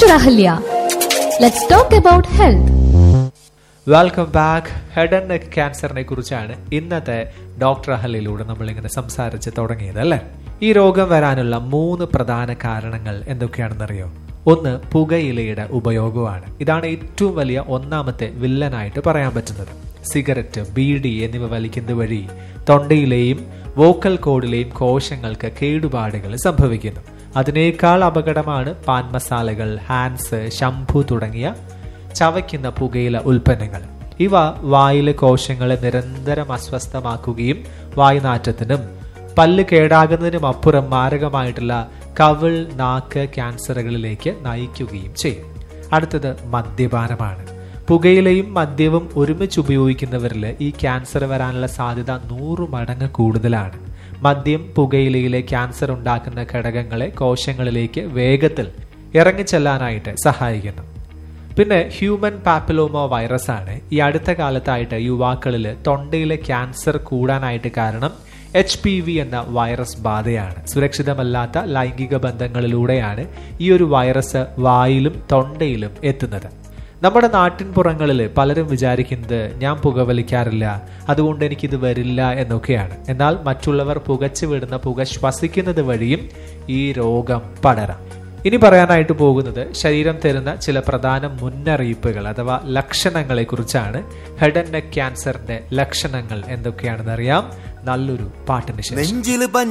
Dr. Ahalya. Let's talk about health. Welcome back head and neck ക്യാൻസറിനെ കുറിച്ചാണ് ഇന്നത്തെ doctor അഹലിലൂടെ നമ്മൾ ഇങ്ങനെ സംസാരിച്ച് തുടങ്ങിയത് അല്ലേ ഈ രോഗം വരാനുള്ള മൂന്ന് പ്രധാന കാരണങ്ങൾ എന്തൊക്കെയാണെന്നറിയോ ഒന്ന് പുകയിലയുടെ ഉപയോഗമാണ് ഇതാണ് ഏറ്റവും വലിയ ഒന്നാമത്തെ വില്ലനായിട്ട് പറയാൻ പറ്റുന്നത് സിഗരറ്റ് ബീഡി എന്നിവ വലിക്കുന്നത് വഴി തൊണ്ടയിലെയും വോക്കൽ കോഡിലെയും കോശങ്ങൾക്ക് കേടുപാടുകൾ സംഭവിക്കുന്നു അതിനേക്കാൾ അപകടമാണ് പാൻ മസാലകൾ ഹാൻസ് ശംഭു തുടങ്ങിയ ചവയ്ക്കുന്ന പുകയില ഉൽപ്പന്നങ്ങൾ ഇവ വായിലെ കോശങ്ങളെ നിരന്തരം അസ്വസ്ഥമാക്കുകയും വായുനാറ്റത്തിനും പല്ല് കേടാകുന്നതിനും അപ്പുറം മാരകമായിട്ടുള്ള കവിൾ നാക്ക് ക്യാൻസറുകളിലേക്ക് നയിക്കുകയും ചെയ്യും അടുത്തത് മദ്യപാനമാണ് പുകയിലയും മദ്യവും ഒരുമിച്ച് ഉപയോഗിക്കുന്നവരിൽ ഈ ക്യാൻസർ വരാനുള്ള സാധ്യത നൂറ് മടങ്ങ് കൂടുതലാണ് മദ്യം പുകയിലയിലെ ക്യാൻസർ ഉണ്ടാക്കുന്ന ഘടകങ്ങളെ കോശങ്ങളിലേക്ക് വേഗത്തിൽ ഇറങ്ങിച്ചെല്ലാനായിട്ട് സഹായിക്കുന്നു പിന്നെ ഹ്യൂമൻ പാപ്പിലോമോ വൈറസ് ആണ് ഈ അടുത്ത കാലത്തായിട്ട് യുവാക്കളിൽ തൊണ്ടയിലെ ക്യാൻസർ കൂടാനായിട്ട് കാരണം എച്ച് പി വി എന്ന വൈറസ് ബാധയാണ് സുരക്ഷിതമല്ലാത്ത ലൈംഗിക ബന്ധങ്ങളിലൂടെയാണ് ഈ ഒരു വൈറസ് വായിലും തൊണ്ടയിലും എത്തുന്നത് നമ്മുടെ നാട്ടിൻപുറങ്ങളിൽ പലരും വിചാരിക്കുന്നത് ഞാൻ പുകവലിക്കാറില്ല അതുകൊണ്ട് എനിക്കിത് വരില്ല എന്നൊക്കെയാണ് എന്നാൽ മറ്റുള്ളവർ പുകച്ചു വിടുന്ന പുക ശ്വസിക്കുന്നത് വഴിയും ഈ രോഗം പടരാം ഇനി പറയാനായിട്ട് പോകുന്നത് ശരീരം തരുന്ന ചില പ്രധാന മുന്നറിയിപ്പുകൾ അഥവാ ലക്ഷണങ്ങളെ കുറിച്ചാണ് ഹെഡ് ആൻഡ് നെക്ക് ക്യാൻസറിന്റെ ലക്ഷണങ്ങൾ എന്തൊക്കെയാണെന്ന് അറിയാം നല്ലൊരു പാട്ടിന് ശേഷം നെഞ്ചില്